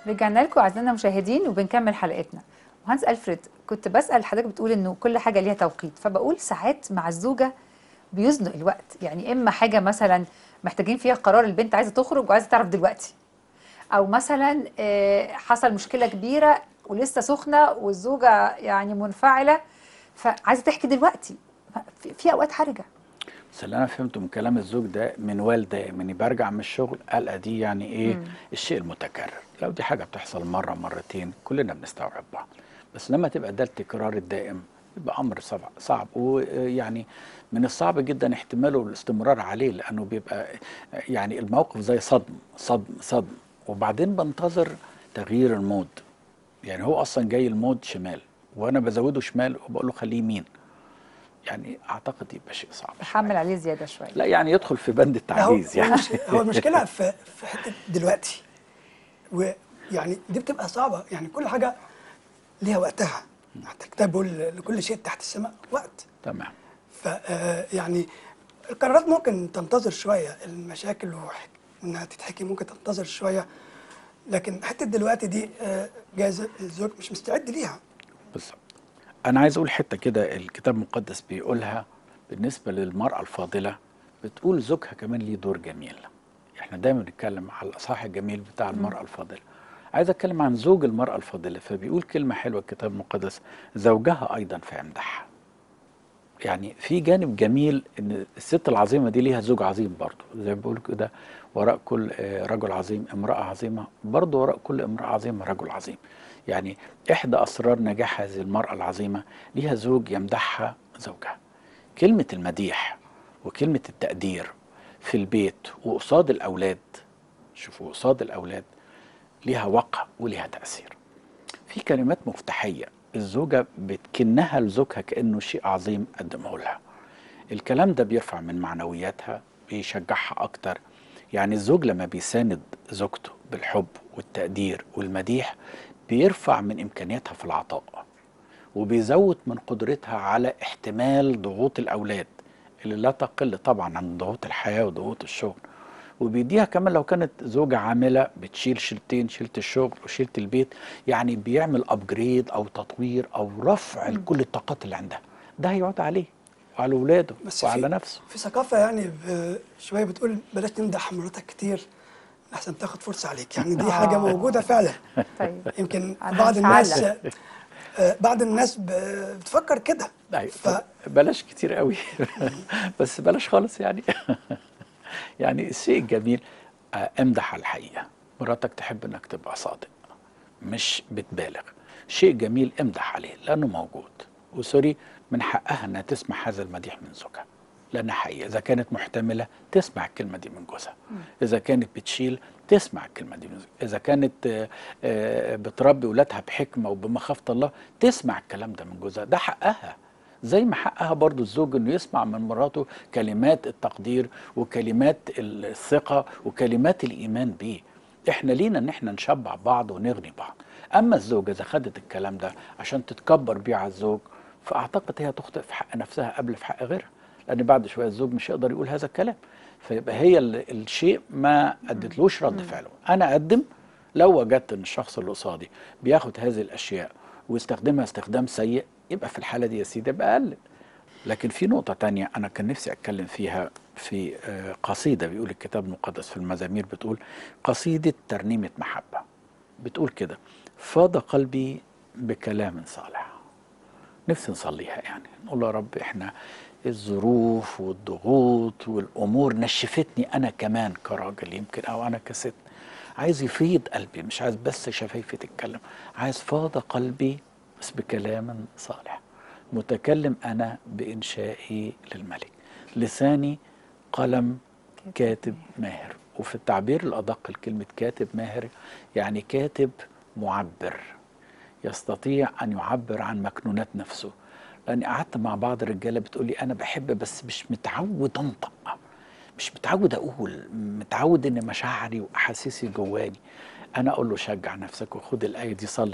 رجعنا لكم اعزائنا المشاهدين وبنكمل حلقتنا مهندس الفريد كنت بسال حضرتك بتقول انه كل حاجه ليها توقيت فبقول ساعات مع الزوجه بيزنق الوقت يعني اما حاجه مثلا محتاجين فيها قرار البنت عايزه تخرج وعايزه تعرف دلوقتي او مثلا آه، حصل مشكله كبيره ولسه سخنه والزوجه يعني منفعله فعايزه تحكي دلوقتي في- في اوقات حرجه بس اللي انا فهمته من كلام الزوج ده من والده من برجع من الشغل قلقه دي يعني ايه مم. الشيء المتكرر لو دي حاجه بتحصل مره مرتين كلنا بنستوعب بعض بس لما تبقى ده التكرار الدائم يبقى امر صعب صعب ويعني من الصعب جدا احتماله الاستمرار عليه لانه بيبقى يعني الموقف زي صدم صدم صدم وبعدين بنتظر تغيير المود يعني هو اصلا جاي المود شمال وانا بزوده شمال وبقول له خليه يمين يعني اعتقد يبقى شيء صعب شوية. بحمل عليه زياده شويه لا يعني يدخل في بند لا، هو التعجيز هو يعني مش- هو المشكله في في حته دلوقتي ويعني دي بتبقى صعبه يعني كل حاجه ليها وقتها حتى الكتاب بيقول لكل شيء تحت السماء وقت تمام ف آه، يعني القرارات ممكن تنتظر شويه المشاكل وح- وانها تتحكي ممكن تنتظر شويه لكن حته دلوقتي دي آه، جايز الزوج مش مستعد ليها بالظبط انا عايز اقول حته كده الكتاب المقدس بيقولها بالنسبه للمراه الفاضله بتقول زوجها كمان ليه دور جميل احنا دايما بنتكلم على الاصحاح الجميل بتاع المراه الفاضله عايز اتكلم عن زوج المراه الفاضله فبيقول كلمه حلوه الكتاب المقدس زوجها ايضا فيمدحها يعني في جانب جميل ان الست العظيمه دي ليها زوج عظيم برضه زي ما بيقولوا كده وراء كل آه، رجل عظيم امراه عظيمه برضه وراء كل امراه عظيمه رجل عظيم يعني احدى اسرار نجاح هذه المراه العظيمه ليها زوج يمدحها زوجها كلمه المديح وكلمه التقدير في البيت وقصاد الاولاد شوفوا قصاد الاولاد ليها وقع وليها تاثير في كلمات مفتاحية الزوجة بتكنها لزوجها كأنه شيء عظيم قدمه لها الكلام ده بيرفع من معنوياتها بيشجعها أكتر يعني الزوج لما بيساند زوجته بالحب والتقدير والمديح بيرفع من إمكانياتها في العطاء وبيزود من قدرتها على احتمال ضغوط الأولاد اللي لا تقل طبعا عن ضغوط الحياة وضغوط الشغل وبيديها كمان لو كانت زوجة عاملة بتشيل شيلتين شيلت الشغل وشيلت البيت يعني بيعمل ابجريد او تطوير او رفع لكل الطاقات اللي عندها ده هيعود عليه وعلى ولاده بس وعلى في نفسه في ثقافه يعني ب- شويه بتقول بلاش تمدح مراتك كتير احسن تاخد فرصه عليك يعني دي حاجه آه. موجوده فعلا طيب يمكن أنا بعض مش الناس هعلق. آه، بعض الناس ب- بتفكر كده أيوة. ف- بلاش كتير قوي بس بلاش خالص يعني يعني الشيء الجميل آه، امدح على الحقيقه مراتك تحب انك تبقى صادق مش بتبالغ شيء جميل امدح عليه لانه موجود وسوري من حقها انها تسمع هذا المديح من زوجها لانها حقيقه اذا كانت محتمله تسمع الكلمه دي من جوزها اذا كانت بتشيل تسمع الكلمه دي من زوجها اذا كانت آه، آه، بتربي ولادها بحكمه وبمخافه الله تسمع الكلام ده من جوزها ده حقها زي ما حقها برضو الزوج انه يسمع من مراته كلمات التقدير وكلمات الثقه وكلمات الايمان بيه احنا لينا ان احنا نشبع بعض ونغني بعض اما الزوجه اذا خدت الكلام ده عشان تتكبر بيه على الزوج فاعتقد هي تخطئ في حق نفسها قبل في حق غيرها لان بعد شويه الزوج مش هيقدر يقول هذا الكلام فيبقى هي ال- الشيء ما ادتلوش رد فعله انا اقدم لو وجدت ان الشخص اللي قصادي بياخد هذه الاشياء ويستخدمها استخدام سيء يبقى في الحاله دي يا سيدي ابقى اقلل لكن في نقطة تانية أنا كان نفسي أتكلم فيها في آه، قصيدة بيقول الكتاب المقدس في المزامير بتقول قصيدة ترنيمة محبة بتقول كده فاض قلبي بكلام صالح نفسي نصليها يعني نقول له يا رب احنا الظروف والضغوط والامور نشفتني انا كمان كراجل يمكن او انا كست عايز يفيض قلبي مش عايز بس شفايفي تتكلم عايز فاض قلبي بس بكلام صالح متكلم انا بانشائي للملك لساني قلم كاتب ماهر وفي التعبير الادق لكلمه كاتب ماهر يعني كاتب معبر يستطيع ان يعبر عن مكنونات نفسه لاني قعدت مع بعض الرجاله بتقول لي انا بحب بس مش متعود انطق مش متعود اقول متعود ان مشاعري واحاسيسي جواني انا اقول له شجع نفسك وخد الايه دي صلي